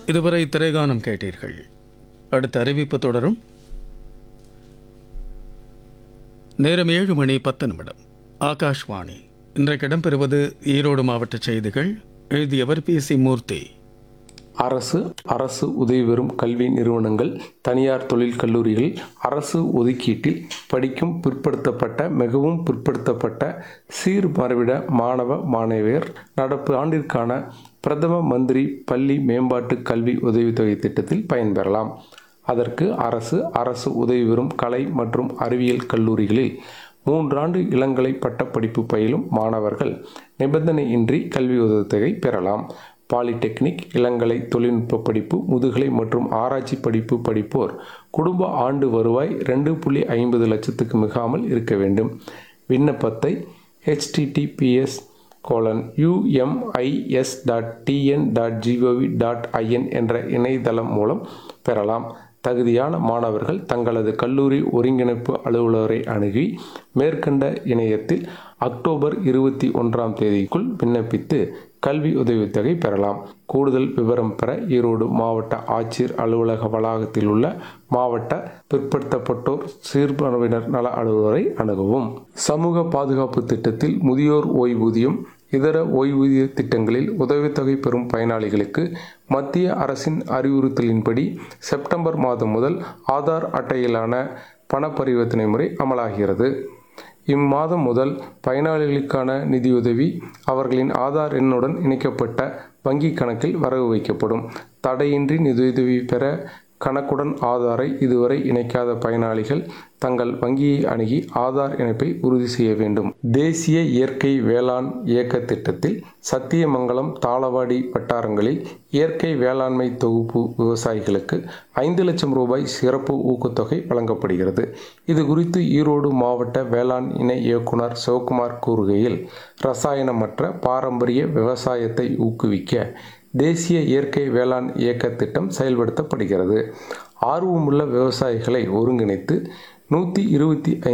இதுவரை திரைகானம் கேட்டீர்கள் அடுத்த அறிவிப்பு தொடரும் நேரம் ஏழு மணி பத்து நிமிடம் ஆகாஷ்வாணி இன்றைக்கு இடம்பெறுவது ஈரோடு மாவட்ட செய்திகள் எழுதியவர் பி சி மூர்த்தி அரசு அரசு உதவி பெறும் கல்வி நிறுவனங்கள் தனியார் தொழில் கல்லூரிகள் அரசு ஒதுக்கீட்டில் படிக்கும் பிற்படுத்தப்பட்ட மிகவும் பிற்படுத்தப்பட்ட சீர்மறைவிட மாணவ மாணவியர் நடப்பு ஆண்டிற்கான பிரதம மந்திரி பள்ளி மேம்பாட்டு கல்வி உதவித்தொகை திட்டத்தில் பயன்பெறலாம் அதற்கு அரசு அரசு உதவி பெறும் கலை மற்றும் அறிவியல் கல்லூரிகளில் மூன்றாண்டு இளங்கலை பட்டப்படிப்பு பயிலும் மாணவர்கள் நிபந்தனையின்றி கல்வி உதவித்தொகை பெறலாம் பாலிடெக்னிக் இளங்கலை தொழில்நுட்ப படிப்பு முதுகலை மற்றும் ஆராய்ச்சி படிப்பு படிப்போர் குடும்ப ஆண்டு வருவாய் ரெண்டு புள்ளி ஐம்பது லட்சத்துக்கு மிகாமல் இருக்க வேண்டும் விண்ணப்பத்தை HTTPS colon UMIS dot TN dot GOV dot IN என்ற இணையதளம் மூலம் பெறலாம் தகுதியான மாணவர்கள் தங்களது கல்லூரி ஒருங்கிணைப்பு அலுவலரை அணுகி மேற்கண்ட இணையத்தில் அக்டோபர் இருபத்தி ஒன்றாம் தேதிக்குள் விண்ணப்பித்து கல்வி உதவித்தொகை பெறலாம் கூடுதல் விவரம் பெற ஈரோடு மாவட்ட ஆட்சியர் அலுவலக வளாகத்தில் உள்ள மாவட்ட பிற்படுத்தப்பட்டோர் சிறுபான்மையினர் நல அலுவலரை அணுகவும் சமூக பாதுகாப்பு திட்டத்தில் முதியோர் ஓய்வூதியம் இதர ஓய்வூதிய திட்டங்களில் உதவித்தொகை பெறும் பயனாளிகளுக்கு மத்திய அரசின் அறிவுறுத்தலின்படி செப்டம்பர் மாதம் முதல் ஆதார் அட்டையிலான பண பரிவர்த்தனை முறை அமலாகிறது இம்மாதம் முதல் பயனாளிகளுக்கான நிதியுதவி அவர்களின் ஆதார் எண்ணுடன் இணைக்கப்பட்ட வங்கி கணக்கில் வரவு வைக்கப்படும் தடையின்றி நிதியுதவி பெற கணக்குடன் ஆதாரை இதுவரை இணைக்காத பயனாளிகள் தங்கள் வங்கியை அணுகி ஆதார் இணைப்பை உறுதி செய்ய வேண்டும் தேசிய இயற்கை வேளாண் இயக்க திட்டத்தில் சத்தியமங்கலம் தாளவாடி வட்டாரங்களில் இயற்கை வேளாண்மை தொகுப்பு விவசாயிகளுக்கு ஐந்து லட்சம் ரூபாய் சிறப்பு ஊக்கத்தொகை வழங்கப்படுகிறது இது குறித்து ஈரோடு மாவட்ட வேளாண் இணை இயக்குனர் சிவகுமார் கூறுகையில் ரசாயனமற்ற பாரம்பரிய விவசாயத்தை ஊக்குவிக்க தேசிய இயற்கை வேளாண் இயக்க திட்டம் செயல்படுத்தப்படுகிறது ஆர்வமுள்ள விவசாயிகளை ஒருங்கிணைத்து நூற்றி இருபத்தி ஐந்து